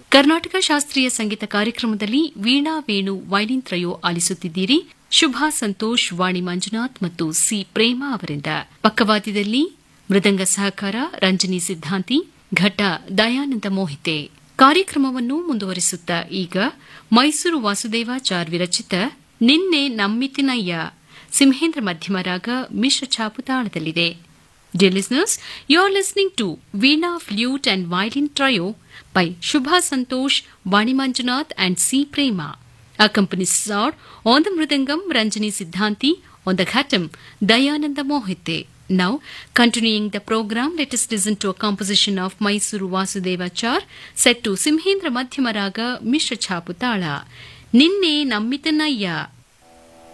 ಕರ್ನಾಟಕ ಶಾಸ್ತ್ರೀಯ ಸಂಗೀತ ಕಾರ್ಯಕ್ರಮದಲ್ಲಿ ವೀಣಾ ವೇಣು ವೈಲಿನ್ ತ್ರಯೋ ಆಲಿಸುತ್ತಿದ್ದೀರಿ ಶುಭಾ ಸಂತೋಷ್ ವಾಣಿ ಮಂಜುನಾಥ್ ಮತ್ತು ಸಿ ಪ್ರೇಮ ಅವರಿಂದ ಪಕ್ಕವಾದ್ಯದಲ್ಲಿ ಮೃದಂಗ ಸಹಕಾರ ರಂಜನಿ ಸಿದ್ಧಾಂತಿ ಘಟ ದಯಾನಂದ ಮೋಹಿತೆ ಕಾರ್ಯಕ್ರಮವನ್ನು ಮುಂದುವರಿಸುತ್ತಾ ಈಗ ಮೈಸೂರು ವಾಸುದೇವಾಚಾರ್ ವಿರಚಿತ ನಿನ್ನೆ ನಮ್ಮಿತಿನಯ್ಯ ಸಿಂಹೇಂದ್ರ ಮಧ್ಯಮರಾಗ ಮಿಶ್ರ ಛಾಪು ತಾಳದಲ್ಲಿದೆ Dear listeners, you are listening to Veena Flute and Violin Trio by Shubha Santosh, Vani Manjunath and C. Prema. Accompanies are on the Mridangam Ranjani Siddhanti, on the Ghatam Dayananda Mohite. Now, continuing the program, let us listen to a composition of Mysuru Vasudevachar set to Simhendra Madhyamaraga Mishra Chaputala. Ninne Nammitanayya